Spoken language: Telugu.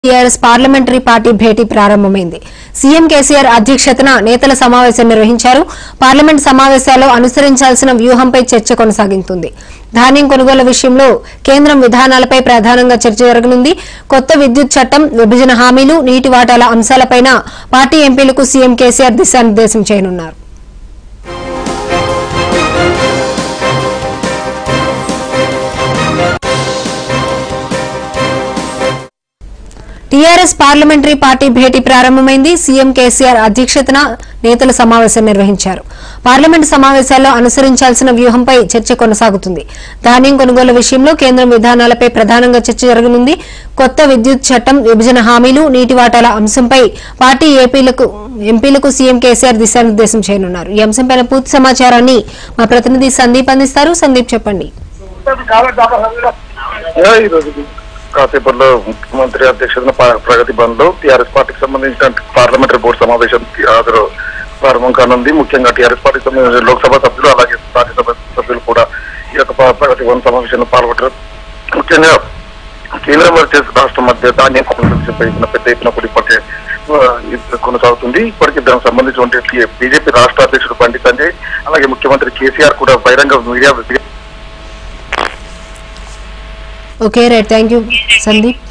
టీఆర్ఎస్ పార్లమెంటరీ పార్టీ భేటీ ప్రారంభమైంది సీఎం కేసీఆర్ అధ్యక్షతన నేతల సమావేశం నిర్వహించారు పార్లమెంట్ సమావేశాల్లో అనుసరించాల్సిన వ్యూహంపై చర్చ కొనసాగుతుంది ధాన్యం కొనుగోలు విషయంలో కేంద్రం విధానాలపై ప్రధానంగా చర్చ జరగనుంది కొత్త విద్యుత్ చట్టం విభజన హామీలు నీటి వాటాల అంశాలపైన పార్టీ ఎంపీలకు సీఎం కేసీఆర్ దిశానిర్దేశం చేయనున్నారు టీఆర్ఎస్ పార్లమెంటరీ పార్టీ భేటీ ప్రారంభమైంది సీఎం కేసీఆర్ అధ్యక్షతన నేతల సమావేశం నిర్వహించారు పార్లమెంట్ సమావేశాల్లో అనుసరించాల్సిన వ్యూహంపై చర్చ కొనసాగుతుంది ధాన్యం కొనుగోలు విషయంలో కేంద్రం విధానాలపై ప్రధానంగా చర్చ జరగనుంది కొత్త విద్యుత్ చట్టం విభజన హామీలు నీటి వాటాల అంశంపై పార్టీ ఏపీలకు ఎంపీలకు సీఎం కేసీఆర్ దిశానిర్దేశం చేయనున్నారు ఈ అంశంపై పూర్తి సమాచారాన్ని మా ప్రతినిధి సందీప్ అందిస్తారు సందీప్ చెప్పండి యా, ఈ రోజు కాసేపట్లో ముఖ్యమంత్రి అధ్యక్షతన ప- ప్రగతి బంద్ లో టీఆర్ఎస్ పార్టీకి సంబంధించిన పార్లమెంటరీ బోర్డు సమావేశం హాజరు ప్రారంభం కానుంది ముఖ్యంగా టీఆర్ఎస్ పార్టీకి సంబంధించిన లోక్సభ సభ్యులు అలాగే రాజ్యసభ సభ్యులు కూడా ఈ యొక్క ప- ప్రగతి బంద్ సమావేశంలో పాల్గొంటారు ముఖ్యంగా కేంద్రం వర్సెస్ రాష్ట్రం మధ్య ధాన్యం కొనుగోలుపై ఇచ్చిన పెద్ద ఎత్తున కూడా ఇప్పటికే ఆ, ఇది కొనసాగుతుంది ఇప్పటికే దానికి సంబంధించిన బీజేపీ రాష్ట్ర అధ్యక్షుడు బండి సంజయ్ అలాగే ముఖ్యమంత్రి కేసీఆర్ కూడా బహిరంగ media okay right thank you Sandeep